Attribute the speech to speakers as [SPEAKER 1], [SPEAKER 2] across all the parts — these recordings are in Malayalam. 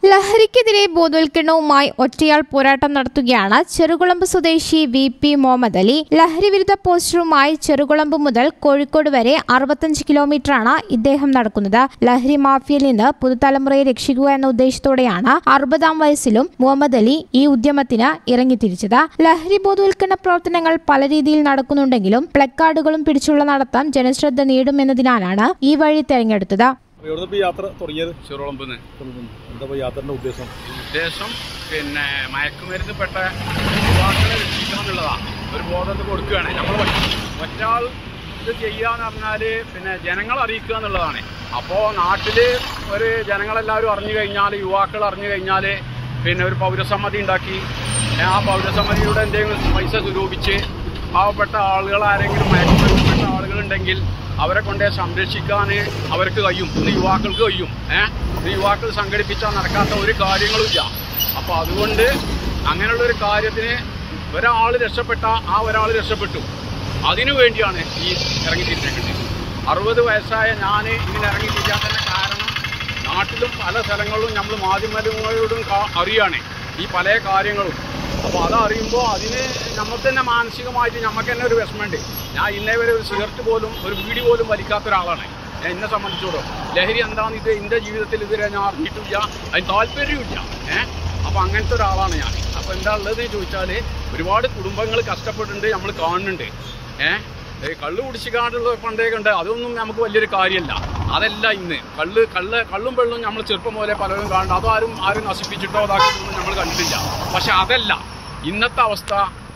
[SPEAKER 1] ലഹരിക്കെതിരെ ബോധവൽക്കരണവുമായി ഒറ്റയാൾ പോരാട്ടം നടത്തുകയാണ് ചെറുകുളമ്പ് സ്വദേശി വി പി മുഹമ്മദ് അലി ലഹരി വിരുദ്ധ പോസ്റ്ററുമായി ചെറുകുളമ്പ് മുതൽ കോഴിക്കോട് വരെ അറുപത്തഞ്ച് കിലോമീറ്ററാണ് ഇദ്ദേഹം നടക്കുന്നത് ലഹരി മാഫിയയിൽ നിന്ന് പുതുതലമുറയെ രക്ഷിക്കുക എന്ന ഉദ്ദേശത്തോടെയാണ് അറുപതാം വയസ്സിലും മുഹമ്മദ് അലി ഈ ഉദ്യമത്തിന് ഇറങ്ങിത്തിരിച്ചത് ലഹരി ബോധവൽക്കരണ പ്രവർത്തനങ്ങൾ പല രീതിയിൽ നടക്കുന്നുണ്ടെങ്കിലും പ്ലക്കാർഡുകളും പിടിച്ചുള്ള നടത്തം ജനശ്രദ്ധ നേടുമെന്നതിനാലാണ് ഈ വഴി തെരഞ്ഞെടുത്തത്
[SPEAKER 2] എവിടുന്ന് ഇപ്പൊ ഈ യാത്ര തുടങ്ങിയത്
[SPEAKER 3] ചെറുളമ്പെന്ന്
[SPEAKER 2] എന്താ ഇപ്പൊ യാത്രന്റെ ഉദ്ദേശം
[SPEAKER 3] ഉദ്ദേശം പിന്നെ മയക്കുമരുന്നിൽപ്പെട്ട യുവാക്കളെ രക്ഷിക്കണം എന്നുള്ളതാണ് ഒരു ബോധത്തെ കൊടുക്കുകയാണ് നമ്മൾ ഒറ്റാൾ ഇത് ചെയ്യാന്ന് പറഞ്ഞാൽ പിന്നെ ജനങ്ങളെ അറിയിക്കുക എന്നുള്ളതാണ് അപ്പോൾ നാട്ടിൽ ഒരു ജനങ്ങളെല്ലാവരും അറിഞ്ഞു കഴിഞ്ഞാൽ യുവാക്കൾ അറിഞ്ഞു കഴിഞ്ഞാൽ പിന്നെ ഒരു പൗരസമ്മതി ഉണ്ടാക്കി ആ പൗരസമ്മതിയുടെ എന്തെങ്കിലും പൈസ സ്വരൂപിച്ച് പാവപ്പെട്ട ആളുകൾ ആരെങ്കിലും മയക്കുമരുന്നിൽപ്പെട്ട ആളുകളുണ്ടെങ്കിൽ അവരെ കൊണ്ടേ സംരക്ഷിക്കാൻ അവർക്ക് കഴിയും ഇന്ന് യുവാക്കൾക്ക് കഴിയും ഏഹ് ഇന്ന് യുവാക്കൾ സംഘടിപ്പിച്ചാൽ നടക്കാത്ത ഒരു കാര്യങ്ങളും ഇല്ല അപ്പോൾ അതുകൊണ്ട് അങ്ങനെയുള്ള ഒരു കാര്യത്തിന് ഒരാൾ രക്ഷപ്പെട്ട ആ ഒരാൾ രക്ഷപ്പെട്ടു അതിനു വേണ്ടിയാണ് ഈ ഇറങ്ങി തിരിച്ചേണ്ടത് അറുപത് വയസ്സായ ഞാൻ ഇങ്ങനെ ഇറങ്ങി തിരിക്കാൻ തന്നെ കാരണം നാട്ടിലും പല സ്ഥലങ്ങളിലും നമ്മൾ മാധ്യമങ്ങളോടും കാ- അറിയാണ് ഈ പല കാര്യങ്ങളും അപ്പോൾ അതറിയുമ്പോൾ അതിന് നമുക്ക് തന്നെ മാനസികമായിട്ട് നമുക്ക് തന്നെ ഒരു വിഷമമുണ്ട് ഞാൻ ഇന്നേ വരെ ഒരു സിഗരറ്റ് പോലും ഒരു വീടി പോലും വലിക്കാത്ത ഒരാളാണ് ഞാൻ എന്നെ സംബന്ധിച്ചോളം ലഹരി എന്താണെന്ന് ഇത് എൻ്റെ ജീവിതത്തിൽ ഇതുവരെ ഞാൻ അറിഞ്ഞിട്ടില്ല അതിന് താല്പര്യമില്ല ഏഹ് അപ്പോൾ അങ്ങനത്തെ ഒരാളാണ് ഞാൻ അപ്പോൾ എന്താ ഉള്ളത് ചോദിച്ചാൽ ഒരുപാട് കുടുംബങ്ങൾ കഷ്ടപ്പെട്ടിട്ടുണ്ട് നമ്മൾ കാണുന്നുണ്ട് ഏഹ് ഏ, കള്ള് കുടിച്ചിക്കാണ്ടുള്ള പണ്ടേ കണ്ട് അതൊന്നും നമുക്ക് വലിയൊരു കാര്യമല്ല അതല്ല ഇന്ന് കള്ള് കള്ള് കള്ളും വെള്ളും നമ്മൾ ചെറുപ്പം പോലെ പലരും കാണുന്നുണ്ട് അതാരും ആരും നശിപ്പിച്ചിട്ടോ അതാക്കിയിട്ടൊന്നും നമ്മൾ കണ്ടിട്ടില്ല പക്ഷെ അതല്ല ഇന്നത്തെ അവസ്ഥ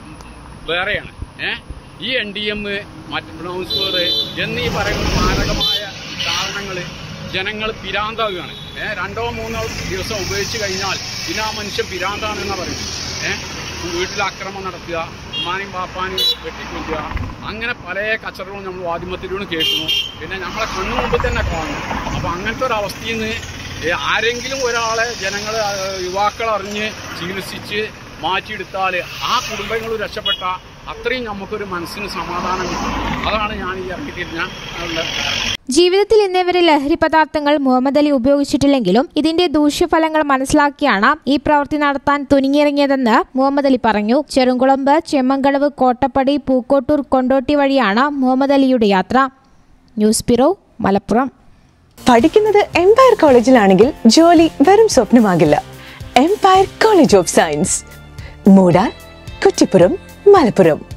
[SPEAKER 3] വേറെയാണ് ഏ ഈ എൻ ഡി എം മറ്റ് ബ്രൗൺസ്വർ എന്നീ പറയുന്ന മാരകമായ കാരണങ്ങൾ ജനങ്ങൾ പിരാന്താകുകയാണ് ഏ രണ്ടോ മൂന്നോ ദിവസം ഉപയോഗിച്ച് കഴിഞ്ഞാൽ പിന്നെ ആ മനുഷ്യൻ പിരാന്താണെന്നാണ് പറയുന്നത് ഏ വീട്ടിൽ അക്രമം നടത്തുക ഉമ്മാനെയും പാപ്പാനെയും വെട്ടിക്കൊല്ലുക അങ്ങനെ പല കച്ചറകളും നമ്മൾ മാധ്യമത്തിലൂടെ കേൾക്കുന്നു പിന്നെ നമ്മളെ കണ്ണു മുമ്പിൽ തന്നെ കാണുന്നു അപ്പോൾ അങ്ങനത്തെ ഒരു അവസ്ഥയിൽ നിന്ന് ഏ, ആരെങ്കിലും ഒരാളെ ജനങ്ങൾ യുവാക്കൾ അറിഞ്ഞ് ചികിത്സിച്ച് മാറ്റിയെടുത്താൽ ആ കുടുംബങ്ങൾ രക്ഷപ്പെട്ട അത്രയും നമുക്കൊരു മനസ്സിന് സമാധാനം കിട്ടും അതാണ് ഞാൻ ഈ ഇറങ്ങി തിരിഞ്ഞ ഉള്ള കാരണം
[SPEAKER 1] ജീവിതത്തിൽ ഇന്നേവരെ ലഹരി പദാർത്ഥങ്ങൾ മുഹമ്മദ് അലി ഉപയോഗിച്ചിട്ടില്ലെങ്കിലും ഇതിന്റെ ദൂഷ്യഫലങ്ങൾ മനസ്സിലാക്കിയാണ് ഈ പ്രവൃത്തി നടത്താൻ തുനിങ്ങിയിറങ്ങിയതെന്ന് മുഹമ്മദ് അലി പറഞ്ഞു ചെറുകുളമ്പ് ചെമ്മങ്കടവ് കോട്ടപ്പടി പൂക്കോട്ടൂർ കൊണ്ടോട്ടി വഴിയാണ് മുഹമ്മദ് അലിയുടെ യാത്ര ന്യൂസ് ബ്യൂറോ മലപ്പുറം
[SPEAKER 4] പഠിക്കുന്നത് എംപയർ കോളേജിലാണെങ്കിൽ ജോലി വെറും സ്വപ്നമാകില്ല എംപയർ കോളേജ് ഓഫ് സയൻസ് മൂടാർ കുറ്റിപ്പുറം മലപ്പുറം